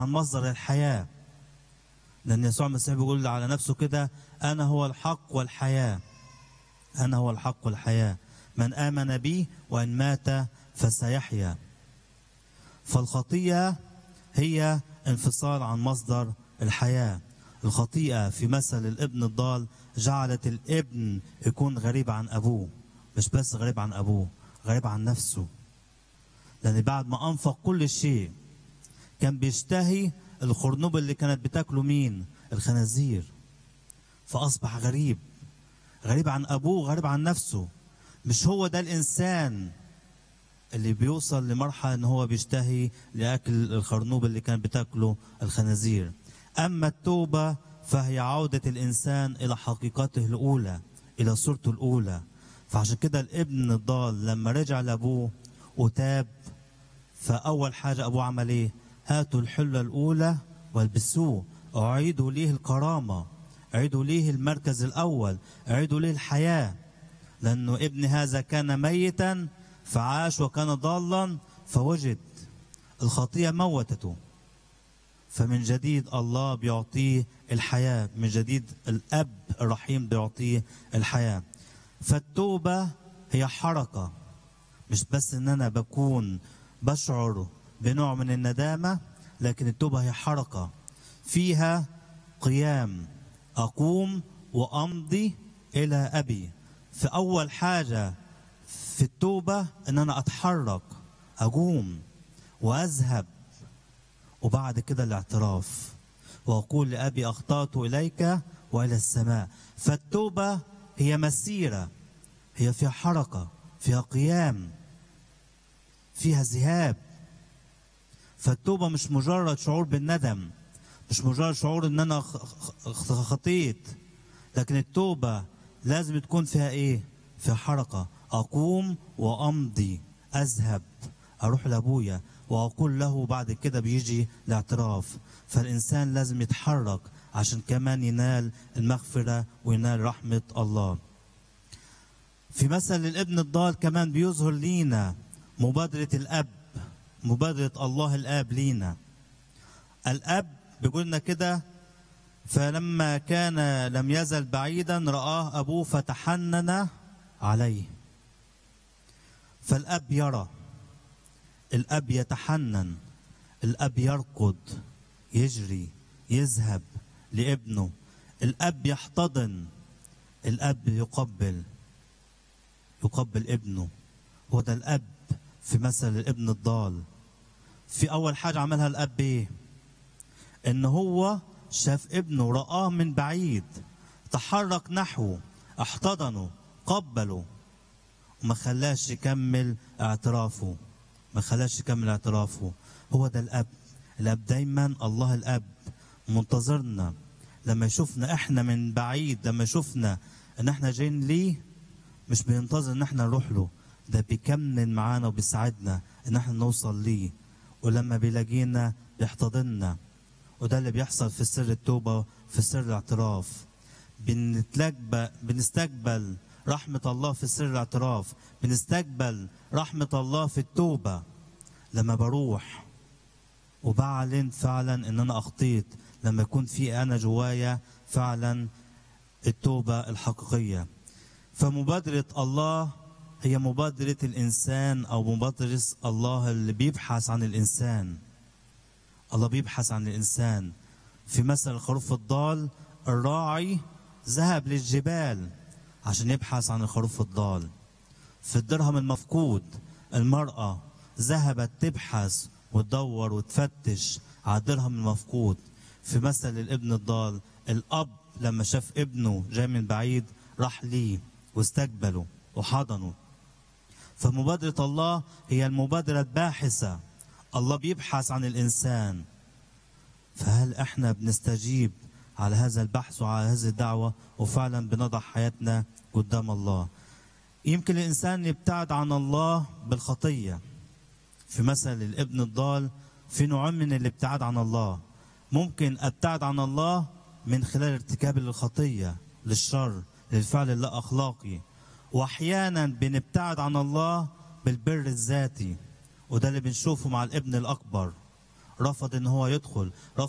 عن مصدر الحياة لأن يسوع المسيح بيقول على نفسه كده أنا هو الحق والحياة أنا هو الحق والحياة من آمن بي وإن مات فسيحيا فالخطيئة هي انفصال عن مصدر الحياة الخطيئة في مثل الابن الضال جعلت الابن يكون غريب عن أبوه مش بس غريب عن أبوه غريب عن نفسه لأن بعد ما أنفق كل شيء كان بيشتهي الخرنوب اللي كانت بتاكله مين الخنازير فأصبح غريب غريب عن أبوه غريب عن نفسه مش هو ده الإنسان اللي بيوصل لمرحلة إن هو بيشتهي لأكل الخرنوب اللي كان بتاكله الخنازير أما التوبة فهي عودة الإنسان إلى حقيقته الأولى إلى صورته الأولى فعشان كده الابن الضال لما رجع لأبوه وتاب فأول حاجة أبوه عمل إيه؟ هاتوا الحلة الأولى والبسوه أعيدوا ليه الكرامة أعيدوا ليه المركز الأول أعيدوا ليه الحياة لأنه ابن هذا كان ميتا فعاش وكان ضالا فوجد الخطية موتته فمن جديد الله بيعطيه الحياة من جديد الأب الرحيم بيعطيه الحياة فالتوبة هي حركة مش بس ان انا بكون بشعر بنوع من الندامة لكن التوبة هي حركة فيها قيام أقوم وأمضي إلى أبي في أول حاجة في التوبة ان انا اتحرك اقوم واذهب وبعد كده الاعتراف واقول لابي اخطات اليك والى السماء فالتوبه هي مسيره هي فيها حركه فيها قيام فيها ذهاب فالتوبه مش مجرد شعور بالندم مش مجرد شعور ان انا خطيت لكن التوبه لازم تكون فيها ايه فيها حركه أقوم وأمضي أذهب أروح لأبويا وأقول له بعد كده بيجي الاعتراف فالإنسان لازم يتحرك عشان كمان ينال المغفرة وينال رحمة الله في مثل الابن الضال كمان بيظهر لينا مبادرة الأب مبادرة الله الآب لينا الأب بيقول لنا كده فلما كان لم يزل بعيدا رآه أبوه فتحنن عليه فالأب يرى الأب يتحنن الأب يركض يجري يذهب لابنه الأب يحتضن الأب يقبل يقبل ابنه هو ده الأب في مثل الابن الضال في أول حاجة عملها الأب إيه؟ إن هو شاف ابنه رآه من بعيد تحرك نحوه احتضنه قبله وما خلاش يكمل اعترافه ما خلاش يكمل اعترافه هو ده الاب الاب دايما الله الاب منتظرنا لما يشوفنا احنا من بعيد لما يشوفنا ان احنا جايين ليه مش بينتظر ان احنا نروح له ده بيكمل معانا وبيساعدنا ان احنا نوصل ليه ولما بيلاقينا بيحتضننا وده اللي بيحصل في سر التوبة في سر الاعتراف بنتلقى بنستقبل رحمة الله في سر الاعتراف بنستقبل رحمة الله في التوبة لما بروح وبعلن فعلا ان انا اخطيت لما يكون في انا جوايا فعلا التوبة الحقيقية فمبادرة الله هي مبادرة الإنسان أو مبادرة الله اللي بيبحث عن الإنسان الله بيبحث عن الإنسان في مثل الخروف الضال الراعي ذهب للجبال عشان يبحث عن الخروف الضال في الدرهم المفقود المرأة ذهبت تبحث وتدور وتفتش على الدرهم المفقود في مثل الابن الضال الأب لما شاف ابنه جاي من بعيد راح ليه واستقبله وحضنه فمبادرة الله هي المبادرة الباحثة الله بيبحث عن الإنسان فهل احنا بنستجيب على هذا البحث وعلى هذه الدعوة وفعلا بنضع حياتنا قدام الله يمكن الإنسان يبتعد عن الله بالخطية في مثل الابن الضال في نوع من الابتعاد عن الله ممكن ابتعد عن الله من خلال ارتكاب للخطية للشر للفعل اللا أخلاقي وأحيانا بنبتعد عن الله بالبر الذاتي وده اللي بنشوفه مع الابن الأكبر رفض ان هو يدخل رفض